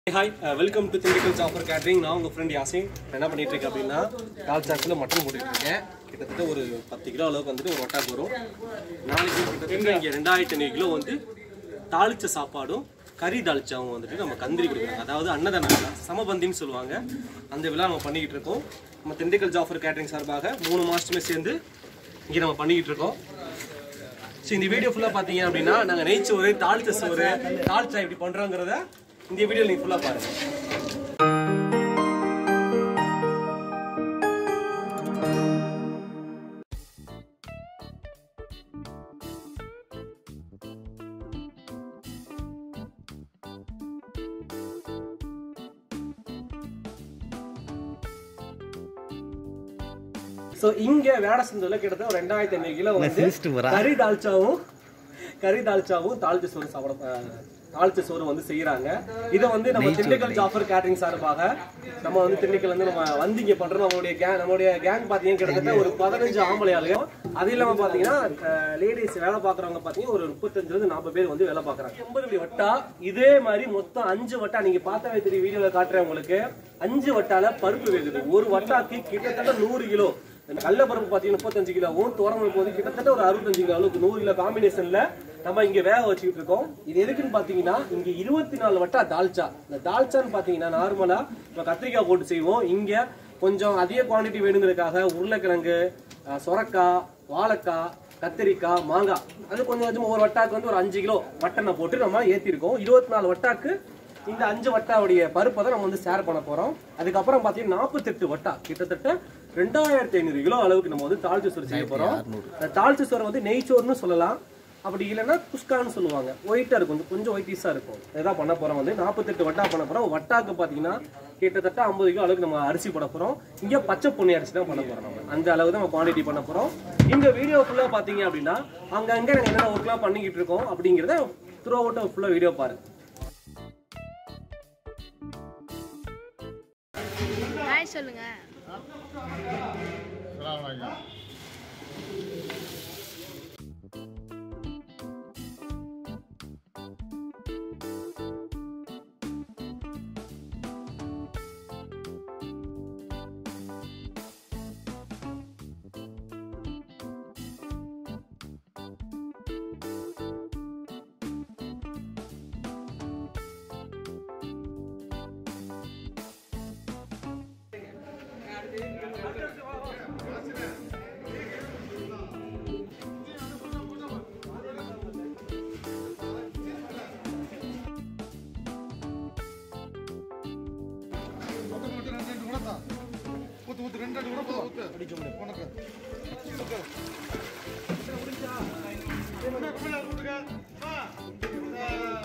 Hi welcome to Dindigul supper catering நான் உங்கள் friend Yasin நான் என்ன பண்ணிட்டு இருக்கேன் அப்படின்னா கால் சாக்கில் மட்டன் போட்டுட்டு இருக்கேன் கிட்டத்தட்ட ஒரு பத்து கிலோ அளவுக்கு வந்துட்டு ஒரு ஒட்டாக்கு வரும் நாளைக்கு கிட்டத்தட்ட இங்கே ரெண்டாயிரத்தி ஐநூறு கிலோ வந்து தாளிச்ச சாப்பாடும் கறி தாளிச்சாவும் வந்துட்டு நம்ம கந்திரி கொடுக்குறாங்க அதாவது அன்னதான விழா சமபந்தின்னு சொல்லுவாங்க அந்த விழா நம்ம பண்ணிக்கிட்டு இருக்கோம் நம்ம திண்டுக்கல் ஜாஃபர் கேட்ரிங் சார்பாக மூணு மாதத்துமே சேர்ந்து இங்கே நம்ம பண்ணிக்கிட்டு இருக்கோம் ஸோ இந்த வீடியோ ஃபுல்லாக பார்த்தீங்க அப்படின்னா நாங்கள் நெய்ச்சோறு தாளிச்ச சோறு தாளிச்சா எப்படி பண்ணுறோங்கிறத இந்த வீடியோ நீங்கள் ஃபுல்லாக பாருங்கள் ஸோ இங்கே வேடசந்தூர்ல கிட்டத்தட்ட ஒரு ரெண்டாயிரத்தி ஐநூறு கிலோ வந்து கறி தால்ச்சாவும் கறி தால்ச்சாவும் தாளிச்ச சோறு சாப்பிட அஹ், தாளிச்ச சோறு வந்து செய்யறாங்க இதை வந்து நம்ம திண்டுக்கல் ஜாஃபர் கேட்டரிங் சார்பாக நம்ம வந்து திண்டுக்கல் வந்து நம்ம வந்து இங்க பண்றோம் நம்மளுடைய கேங் நம்மளுடைய கேங் பாத்தீங்கன்னா கிட்டத்தட்ட ஒரு பதினஞ்சு ஆம்பளை ஆளுங்க அது இல்லாம பாத்தீங்கன்னா லேடிஸ் வேலை பாக்குறவங்க பாத்தீங்கன்னா ஒரு முப்பத்தஞ்சுல இருந்து நாற்பது பேர் வந்து வேலை பாக்குறாங்க எண்பது இப்படி வட்டா இதே மாதிரி மொத்தம் அஞ்சு வட்டா நீங்க பார்த்தாவே தெரியும் வீடியோல காட்டுறேன் உங்களுக்கு அஞ்சு வட்டால பருப்பு வேகுது ஒரு வட்டாக்கு கிட்டத்தட்ட நூறு கிலோ இந்த கடலப்பருப்பு பார்த்தீங்கன்னா முப்பத்தஞ்சு கிலோவும் துவரம்பருப்பு வந்து கிட்டத்தட்ட ஒரு அறுபத்தஞ்சு கிலோ அளவுக்கு நூறு கிலோ காம்பினேஷன்ல நம்ம இங்க வேக வச்சுக்கிட்டு இருக்கோம் இது எதுக்குன்னு பாத்தீங்கன்னா இங்க இருபத்தி நாலு வட்டா தால்ச்சா இந்த தால்ச்சான்னு பாத்தீங்கன்னா நார்மலா நம்ம கத்திரிக்காய் போட்டு செய்வோம் இங்க கொஞ்சம் அதிக குவாண்டிட்டி வேணுங்கிறதுக்காக உருளைக்கிழங்கு அஹ், சொரக்காய் வாழைக்காய் கத்திரிக்காய் மாங்காய் அது கொஞ்சம் கொஞ்சம் ஒரு வட்டாக்கு வந்து ஒரு அஞ்சு கிலோ மட்டனை போட்டு நம்ம ஏத்திருக்கோம் இருபத்தி நாலு வட்டாக்கு இந்த அஞ்சு வட்டாவுடைய பருப்பை தான் நம்ம வந்து ஷேர் பண்ண போறோம் அதுக்கப்புறம் பாத்தீங்கன்னா நாற்பத்தெட்டு வட்டா கிட்டத்தட்ட ரெண்டாயிரத்தி ஐநூறு கிலோ அளவுக்கு நம்ம வந்து தாழ்ச்சி சோறு செய்ய போறோம் இந்த தாழ்ச்சி சோறை வந்து நெய்ச்சோறுன்னு சொல்லலாம் அப்படி இல்லைன்னா குஸ்கான்னு சொல்லுவாங்க ஒயிட்டா இருக்கும் கொஞ்சம் கொஞ்சம் ஒயிட்டிஸா இருக்கும் இதான் பண்ண போறோம் வந்து நாற்பத்தெட்டு வட்டா பண்ண போறோம் வட்டாக்கு பாத்தீங்கன்னா கிட்டத்தட்ட ஐம்பது கிலோ அளவுக்கு நம்ம அரிசி போட போறோம் இங்க பச்சை பொன்னி அரிசி தான் பண்ண போறோம் நம்ம அந்த அளவு தான் நம்ம குவான்டிட்டி பண்ண போறோம் இந்த வீடியோ ஃபுல்லா பாத்தீங்க அப்படின்னா அங்கங்க நாங்க என்னென்ன ஒர்க்லாம் பண்ணிக்கிட்டு இருக்கோம் அப்படிங்கிறத த்ரூ அவுட் ஃபுல்லா வீடியோ பாருங்க ஹாய் சொல்லுங்க ஊத்து ஊத்து ரெண்டு அடி கூட போதும் ஊத்து அடிச்சு உனக்கு ஊத்து. என்ன கும்பிடா கூட்டுங்க? வா. ஆ.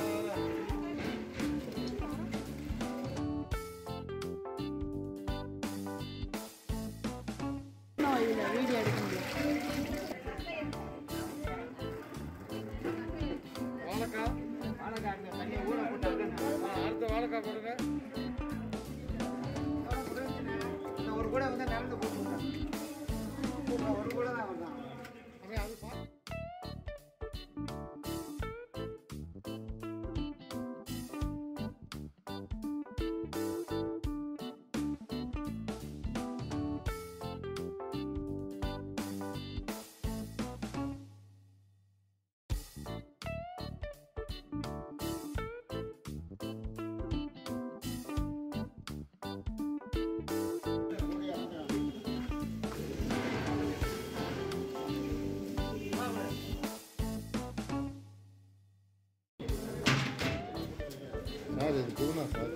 வீடியோ எடுக்க முடியும் வாழைக்காய் ஆ, அடுத்த வாழைக்காய் போடுங்க ஒரு கூட வந்து நடந்து போட்டுருந்தேன் ஒரு கூட தான் வந்தான் அப்படியே அது பா சார் இது புதுனா சார்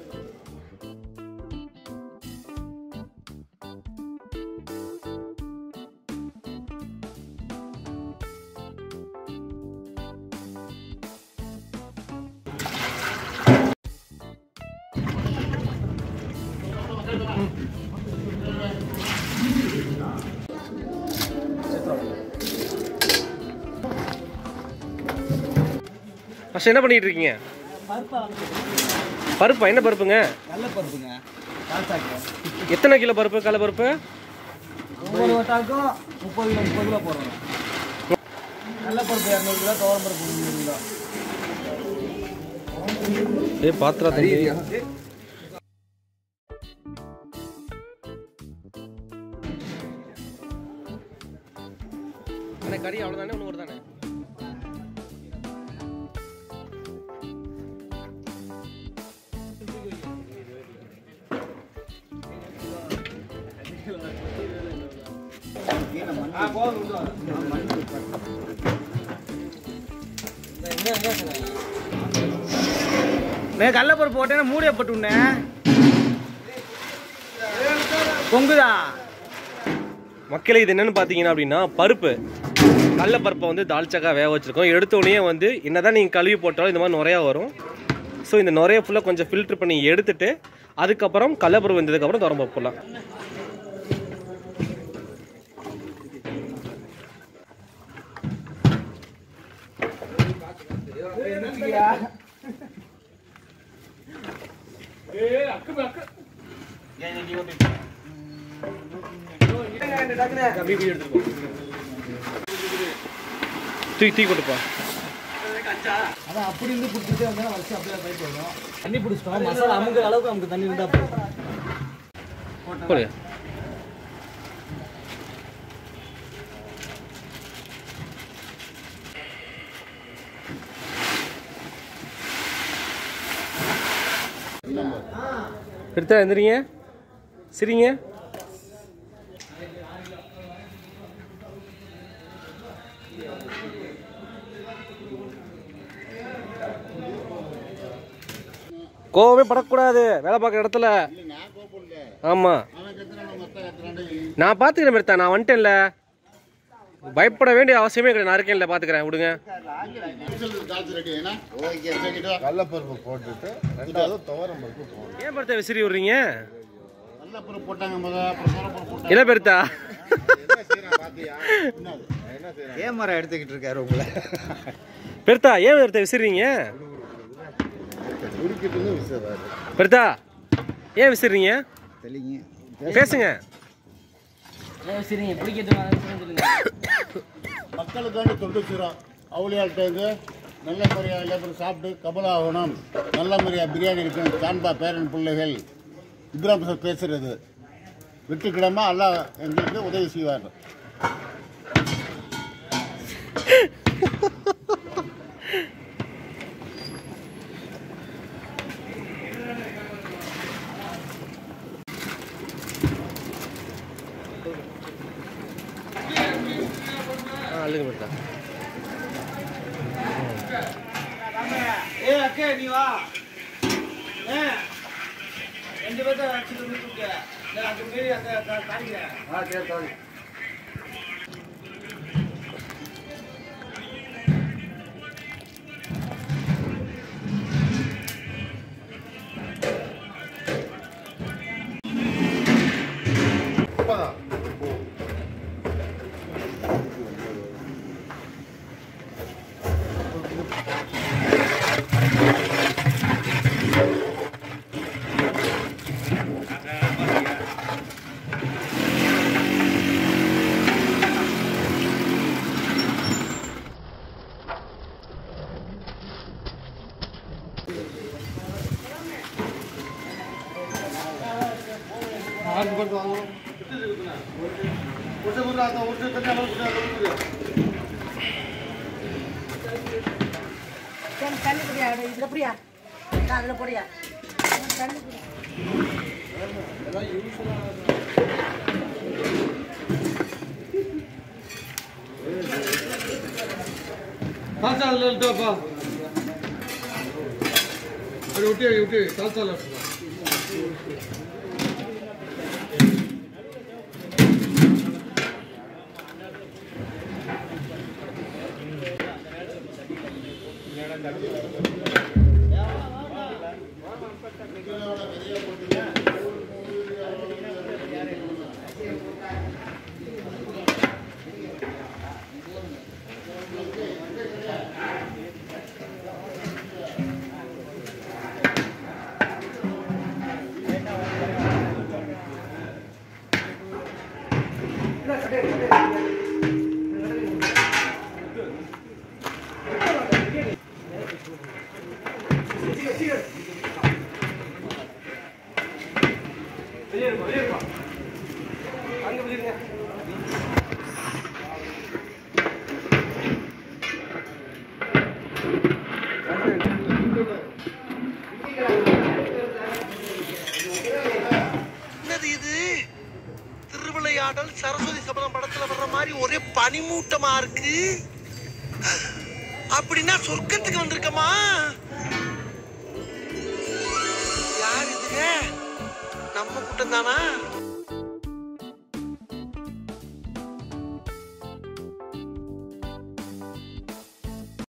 ஃபர்ஸ்ட் என்ன பண்ணிட்டு இருக்கீங்க பருப்பா என்ன பருப்புங்க கடலப்பருப்புங்க கால்சாக்கு எத்தனை கிலோ பருப்பு கடலை பருப்பு ஒவ்வொரு வட்டாக்கும் முப்பது கிலோ முப்பது கிலோ போடுறோம் கடலப்பருப்பு இரநூறு கிலோ துவரம்பருப்பு முந்நூறு கிலோ ஏ பாத்திரா தம்பி கறி அவ்வளோதானே ஒன்று ஒரு தானே நான் கடலப்பருப்பு போட்டேன்னா மூடிய போட்டு விட்டேன் பொங்குதா மக்களே இது என்னன்னு பார்த்தீங்கன்னா அப்படின்னா பருப்பு கடல பருப்பை வந்து தால்ச்சக்கா வேக வச்சிருக்கோம் எடுத்த உடனே வந்து என்னதான் நீங்கள் கழுவி போட்டாலும் இந்த மாதிரி நுரையா வரும் ஸோ இந்த நுரைய ஃபுல்லாக கொஞ்சம் ஃபில்டர் பண்ணி எடுத்துட்டு அதுக்கப்புறம் கடலப்பருப்பு வெந்ததுக்கப்புறம் திறம்ப போடலாம் தூக்கி தூக்கி கொடுப்பா அதான் அப்படி இருந்து பிடிச்சிட்டே வந்தா வச்சு அப்படியே பைப் வரும் தண்ணி பிடிச்சிட்டோம் மசாலா அமுக்கு அளவுக்கு நமக்கு தண்ணி இருந்தா போதும் போடு எடுத்தா எந்திரிங்க சரிங்க கோவமே படக்கூடாது வேலை பார்க்குற இடத்துல ஆமா நான் பார்த்துக்கிறேன் பெருத்தா நான் வந்துட்டேன்ல பயப்பட வேண்டிய அவசியமே கிடையாது நான் இருக்கேன்ல பார்த்துக்கிறேன் விடுங்க கடலப்பருப்பு போட்டுட்டு ரெண்டாவது துவரம் பருப்பு போடணும் ஏன் பெருத்தா விசிறி விடுறீங்க கடலப்பருப்பு போட்டாங்க முதல்ல அப்புறம் சோளப்பருப்பு போட்டாங்க இல்லை பெருத்தா கேமரா எடுத்துக்கிட்டு இருக்காரு உங்களை பெருத்தா ஏன் பெருத்தா விசிறீங்க குடிக்கிட்டு விசாரி பெருத்தா ஏன் விசிறீங்க தெளிங்க பேசுங்க சரிங்க பிடிக்கிட்டு சொல்லுங்க மக்களுக்காண்டி தொண்டு செய்கிறோம் அவளியாள்கிட்ட நல்ல முறையாக எல்லாரும் சாப்பிட்டு கபலாகணும் நல்ல முறையாக பிரியாணி இருக்கணும் சான்பா பேரன் பிள்ளைகள் இப்ராஹிம் சார் பேசுறது விட்டுக்கிடாம அல்லாஹ் எங்களுக்கு உதவி செய்வார் ஆ அள்ளுங்க பெருத்தா ஏ அக்கே நீ வா ஏ ரெண்டு பேர்த்த வச்சுட்டு விட்டு அந்த மீறி அந்த காணிக்கிறேன் தண்ணி குடியா இதுல புரியா அதுல போடியா தண்ணி குடி பார்த்தாலும் சரஸ்வதி சபதம் படத்துல வர்ற மாதிரி ஒரே பனிமூட்டமா இருக்கு அப்படின்னா சொர்க்கத்துக்கு வந்திருக்கமா யார் இதுங்க நம்ம கூட்டம் தானா